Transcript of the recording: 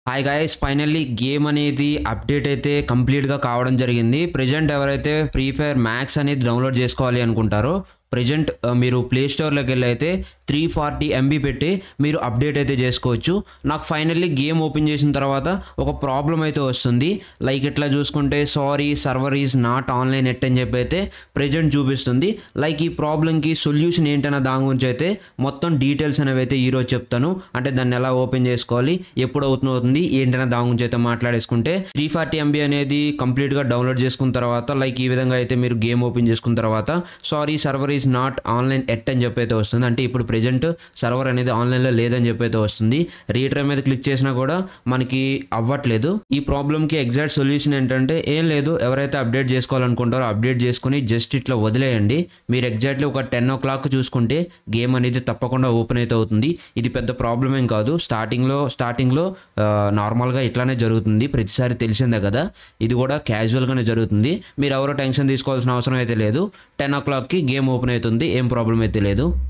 hi guys finally game అనేది update అయితే కంప్లీట్గా కావడం జరిగింది ప్రజెంట్ ఎవరైతే ఫ్రీ ఫైర్ మ్యాక్స్ అనేది డౌన్లోడ్ చేసుకోవాలి అనుకుంటారో ప్రజెంట్ మీరు ప్లే స్టోర్లోకి వెళ్ళి అయితే త్రీ ఫార్టీ ఎంబీ పెట్టి మీరు అప్డేట్ అయితే చేసుకోవచ్చు నాకు ఫైనల్లీ గేమ్ ఓపెన్ చేసిన తర్వాత ఒక ప్రాబ్లం అయితే వస్తుంది లైక్ ఇట్లా చూసుకుంటే sorry server is not online net అని చెప్పి అయితే ప్రజెంట్ చూపిస్తుంది లైక్ ఈ ప్రాబ్లంకి సొల్యూషన్ ఏంటన్న దాని గురించి అయితే మొత్తం డీటెయిల్స్ అనేవి అయితే ఈరోజు చెప్తాను అంటే దాన్ని ఎలా ఓపెన్ చేసుకోవాలి ఎప్పుడు అవుతుంది అవుతుంది ఏంటన్న దాని గురించి అయితే మాట్లాడేసుకుంటే త్రీ ఫార్టీ ఎంబీ అనేది కంప్లీట్గా డౌన్లోడ్ చేసుకున్న తర్వాత లైక్ ఈ విధంగా అయితే మీరు గేమ్ ఓపెన్ చేసుకున్న తర్వాత sorry server is not online at అని చెప్పి అయితే వస్తుంది అంటే ఇప్పుడు ప్రెజెంట్ సర్వర్ అనేది ఆన్లైన్లో లేదని చెప్పి అయితే వస్తుంది రీట్రై మీద క్లిక్ చేసినా కూడా మనకి అవ్వట్లేదు ఈ ప్రాబ్లమ్కి ఎగ్జాక్ట్ సొల్యూషన్ ఏంటంటే ఏం లేదు ఎవరైతే అప్డేట్ చేసుకోవాలనుకుంటారో అప్డేట్ చేసుకుని జస్ట్ ఇట్లా వదిలేయండి మీరు ఎగ్జాక్ట్లీ ఒక టెన్ ఓ క్లాక్ చూసుకుంటే గేమ్ అనేది తప్పకుండా ఓపెన్ అయితే అవుతుంది ఇది పెద్ద ప్రాబ్లం ఏం కాదు స్టార్టింగ్లో స్టార్టింగ్లో నార్మల్గా ఇట్లానే జరుగుతుంది ప్రతిసారి తెలిసిందే కదా ఇది కూడా క్యాజువల్గానే జరుగుతుంది మీరు ఎవరో టెన్షన్ తీసుకోవాల్సిన అవసరం అయితే లేదు టెన్ ఓ క్లాక్కి గేమ్ ఓపెన్ అవుతుంది ఏం ప్రాబ్లం అయితే లేదు